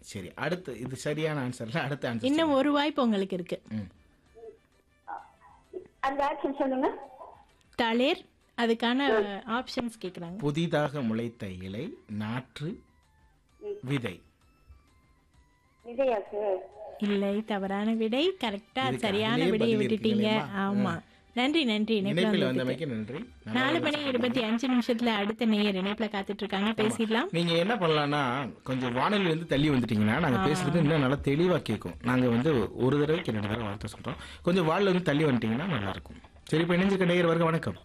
சரி அடுத்து இது சரியான ஆன்சர்ல அடுத்த ஆன்சர் இன்னும் ஒரு வாய்ப்பு உங்களுக்கு இருக்கு அந்த ஆக்ஷன் சொல்லுங்க தளிர் அதுக்கான ஆப்ஷன்ஸ் கேக்குறாங்க புதிதாக முளைத்த இலை நாற்று விதை விஜயாக்கு இல்லை தவறான விடை கரெக்டா இதுக்கு சரியான அதிலே விடையை பதில் விட்டுட்டீங்க இருக்கீங்களேம்மா? ஆமா நன்றி நன்றி இணைப்புல இணைப்பில் வந்ததுக்கு. வந்தமைக்கு நன்றி நல்லா நாலு மணி இருபத்தி அஞ்சு நிமிஷத்துல அடுத்த நேயர் இணைப்புல காத்துட்டு இருக்காங்க பேசிடலாம் நீங்க என்ன பண்ணலாம்னா கொஞ்சம் வானொலி வந்து தள்ளி வந்துட்டீங்கன்னா நாங்க பேசுறது இன்னும் நல்லா தெளிவா கேட்கும் நாங்க வந்து ஒரு தடவைக்கு ரெண்டு தடவை வார்த்தை சொல்றோம் கொஞ்சம் வால்ல வந்து தள்ளி வந்துட்டீங்கன்னா நல்லா இருக்கும் சரி இப்போ இணைஞ்சிருக்க நேயர் வருக வணக்கம்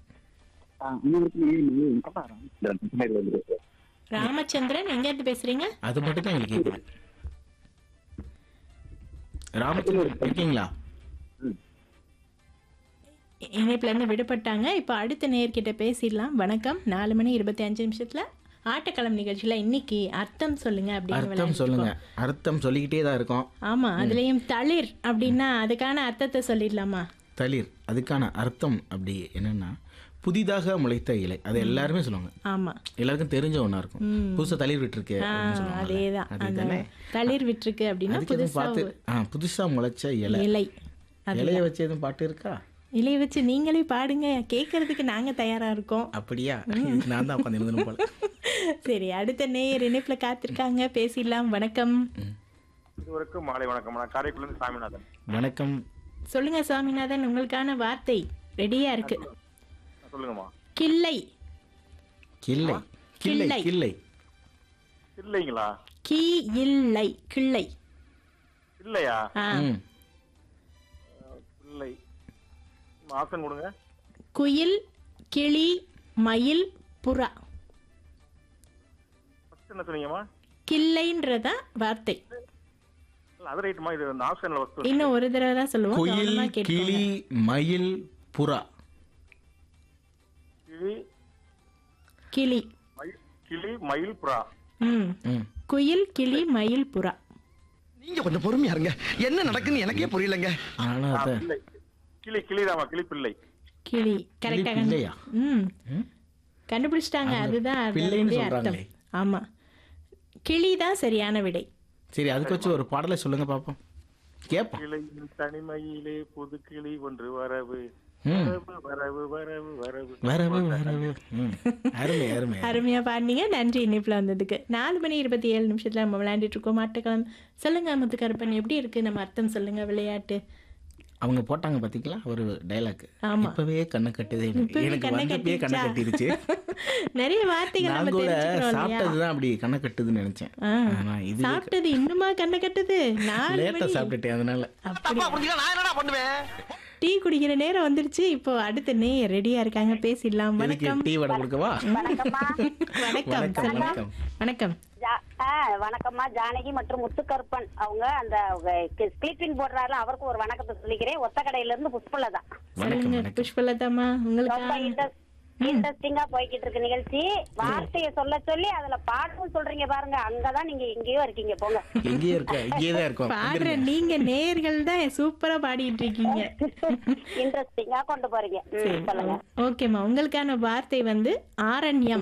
ராமச்சந்திரன் எங்க இருந்து பேசுறீங்க அது மட்டும் தான் எங்களுக்கு கேட்குது ராமச்சந்திரன் இருக்கீங்களா இ- இணைப்புல இருந்து விடுபட்டாங்க இப்போ அடுத்த நேயர்கிட்ட பேசிடலாம் வணக்கம் நாலு மணி இருபத்தி அஞ்சு நிமிஷத்துல ஆட்டக்களம் நிகழ்ச்சியில இன்னைக்கு அர்த்தம் சொல்லுங்க அப்படின்னு அர்த்தம் விளையாடிட்டு சொல்லுங்க இருக்கோம். அர்த்தம் சொல்லிக்கிட்டே தான் இருக்கோம் ஆமா அதுலயும் தளிர் அப்படின்னா அதுக்கான அர்த்தத்தை சொல்லிடலாமா தளிர் அதுக்கான அர்த்தம் அப்படி என்னன்னா புதிதாக முளைத்த இலை அது எல்லாருமே சொல்லுவாங்க ஆமா எல்லாருக்கும் தெரிஞ்ச ஒண்ணா இருக்கும் புதுசா தளிர் விட்டுருக்கு அப்படின்னு சொல்லுவாங்கல்ல. அதேதான் அந்த அதுதானே தளிர் விட்டுருக்கு அப்படின்னா அதுக்கு எதுவும் புதுசா பார்த்து ஆ புதுசா முளைச்ச இலை இலை அது இலைய வச்சு எதுவும் பாட்டு இருக்கா இலையை வச்சு நீங்களே பாடுங்க கேட்கறதுக்கு நாங்க தயாரா இருக்கோம் அப்படியா இதுக்கு நான் தான் உட்காந்து இருந்தேன் போல சரி அடுத்த நேயர் இணைப்புல காத்திருக்காங்க பேசிடலாம் வணக்கம் இதுவரைக்கும் மாலை வணக்கம் நான் காரைக்குடிலேருந்து சாமிநாதன் வணக்கம் சொல்லுங்க சாமிநாதன் உங்களுக்கான வார்த்தை ரெடியா இருக்கு சொல்லுங்கம்மா கிள்ளை கிள்ளை கிள்ளை கிள்ளை. கிள்ளை இல்லைங்களா கி இல்லை கிள்ளை இல்லையா ஆ ம் இல்லை ஆப்ஷன் கொடுங்க குயில் கிளி மயில் புறா ஃபர்ஸ்ட் என்ன சொன்னீங்கம்மா கிள்ளைன்றதா வார்த்தை இல்ல அது ரைட்டுமா இது அந்த ஆப்ஷன்ல ஃபர்ஸ்ட் இன்னும் ஒரு தடவை தான் சொல்லுவோம் குயில் கவனமா கேட்டுக்கோங்க. கிளி மயில் புறா கிளி கிளி மயில் கிளி மயில் புறா ம் ம் குயில் கிளி மயில் புறா நீங்க கொஞ்சம் பொறுமையா இருங்க என்ன நடக்குன்னு எனக்கே புரியலங்க ஆனா ஆ, அத பிள்ளை கிளி கிளிதாம்மா கிளி பிள்ளை கிளி கரெக்டா பிள்ளையா? ம் ம்? கண்டுபிடிச்சிட்டாங்க அதுதான் பிள்ளைன்னு அதனுடைய அர்த்தம் சொல்றாங்களே. ஆமா கிளி தான் சரியான விடை சரி அதுக்கு வச்சு ஒரு பாடலை சொல்லுங்க பாப்போம் கேட்போம் கிளையின் தனிமையிலே புது கிளி ஒன்று வரவு ம். வரவு வரவு வரவு வரவு வரவு வரவு ம். அருமை அருமை அருமையா பாடினீங்க நன்றி இணைப்புல வந்ததுக்கு நாலு மணி இருபத்தி ஏழு நிமிஷத்துல நம்ம விளையாண்டுட்டு இருக்கோம் ஆட்டக்களம் சொல்லுங்க முத்துக்கருப்பன் எப்படி இருக்கு நம்ம அர்த்தம் சொல்லுங்க விளையாட்டு அவங்க போட்டாங்க பாத்தீங்களா ஒரு டைலாக் ஆமா. இப்பவே கண்ணை கட்டுது இப்பவே எனக்கு கண்ணை வந்தப்பயே கண்ணை கட்டிடுச்சா? கட்டிருச்சு நிறைய வார்த்தைகள் நான் நம்ம கூட தெரிஞ்சுக்கிறோம் இல்லையா சாப்பிட்டதுதான் அப்படி கண்ணை கட்டுதுன்னு நினைச்சேன் ஆ. ஆனா இது சாப்பிட்டது இன்னுமா கண்ணை கட்டுது நாலு லேட்டா மணி சாப்பிட்டுட்டேன் அதனால அப்படி புரிஞ்சுக்க நான் என்னடா பண்ணுவேன் டீ குடிக்கிற நேரம் வந்துருச்சு இப்போ அடுத்த நே ரெடியா இருக்காங்க பேசிடலாம் இதுக்கு வணக்கம் டீ வடை கொடுக்கவா வணக்கம்மா வணக்கம் வணக்கம் சொல்லுங்க. வணக்கம் வணக்கம் ஜா- ஆ, வணக்கம்மா ஜானகி மற்றும் முத்துக்கருப்பன் அவங்க அந்த ஸ்லீப்பிங் போடுறாரு அவருக்கு ஒரு வணக்கத்தை சொல்லிக்கிறேன் ஒத்த கடையில இருந்து புஷ்பலதா வணக்கம் சொல்லுங்க வணக்கம் புஷ்பலதாமா ரொம்ப உங்களுக்கு இன்ட்ரெஸ்டிங்கா போய்கிட்டு இருக்கு நிகழ்ச்சி வார்த்தையை சொல்ல சொல்லி அதுல பாட்டும் சொல்றீங்க பாருங்க அங்கதான் நீங்க எங்கேயோ இருக்கீங்க போங்க எங்கேயே இருக்க இங்கேயே தான் இருக்கோம் பாடுற நீங்க நேர்கள் தான் சூப்பரா பாடிட்டு இருக்கீங்க இன்ட்ரெஸ்டிங்கா கொண்டு போறீங்க ம், சொல்லுங்க ஓகேம்மா உங்களுக்கான வார்த்தை வந்து ஆரண்யம்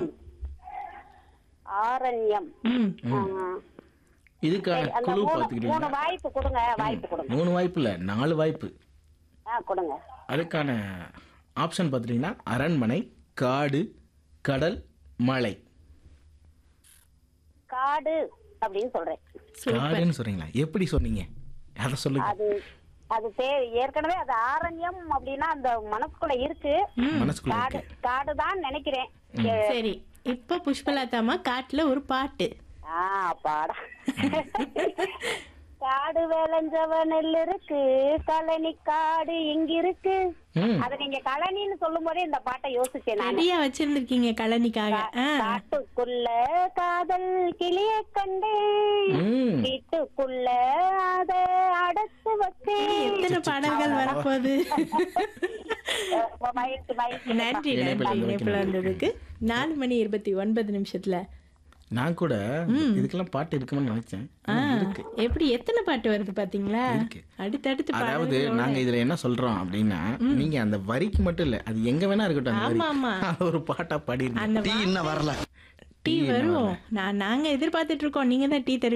ஆரண்யம் ம் ஆ. இதுக்கான சரி, அந்த குழு மூணு மூணு பார்த்துக்கிட்டீங்களா வாய்ப்பு கொடுங்க வாய்ப்பு கொடுங்க மூணு வாய்ப்பு இல்ல நாலு வாய்ப்பு ஆ கொடுங்க அதுக்கான ஆப்ஷன் பார்த்துட்டீங்கன்னா அரண்மனை காடு கடல் மலை காடு அப்படின்னு சொல்றேன் காடுன்னு சொல்றீங்களா எப்படி சொன்னீங்க அதை சொல்லுங்க அது அது தே ஏற்கனவே அது ஆரண்யம் அப்படின்னா அந்த மனசுக்குள்ள இருக்கு மனசுக்குள்ள காடு இருக்கு காடுதான் நினைக்கிறேன் சரி இப்போ புஷ்பலதாமா காட்டுல ஒரு பாட்டு ஆ பாடா காடு விளைஞ்சவ நெல் இருக்கு கழனி காடு இங்க இருக்கு ம் அத நீங்க கழனின்னு சொல்லும் போதே இந்த பாட்டை யோசிச்சேன் நான் ரெடியா வச்சிருந்திருக்கீங்க கழனிக்காக ஆ காட்டுக்குள்ள காதல் கிளிய கண்டேன் ம் வீட்டுக்குள்ள அத அடைச்சு வச்சேன் எத்தனை பாடல்கள் வரப்போகுது ரொம்ப மகிழ்ச்சி மகிழ்ச்சி நன்றி இணைப்பில் நன்றி வந்து இணைப்புல வந்ததுக்கு நாலு மணி இருபத்தி ஒன்பது நிமிஷத்துல நான் கூட இதுக்கெல்லாம் பாட்டு இருக்குன்னு நினைச்சேன் ஆ, ஆனா இருக்கு எப்படி எத்தனை பாட்டு வருது பாத்தீங்களா இருக்கு. அடுத்தடுத்து அதாவது பாடல்களோட. நாங்க இதுல என்ன சொல்றோம் அப்படின்னா நீங்க அந்த வரிக்கு மட்டும் இல்ல அது எங்க வேணா இருக்கட்டும் அந்த வரி. ஆமா, ஆமா. அது ஒரு பாட்டா பாடிருங்க அந்த டீ இன்னும் வரல டீ வரும் நான் நாங்க எதிர்பார்த்துட்டு இருக்கோம் நீங்க தான் டீ தருவீங்க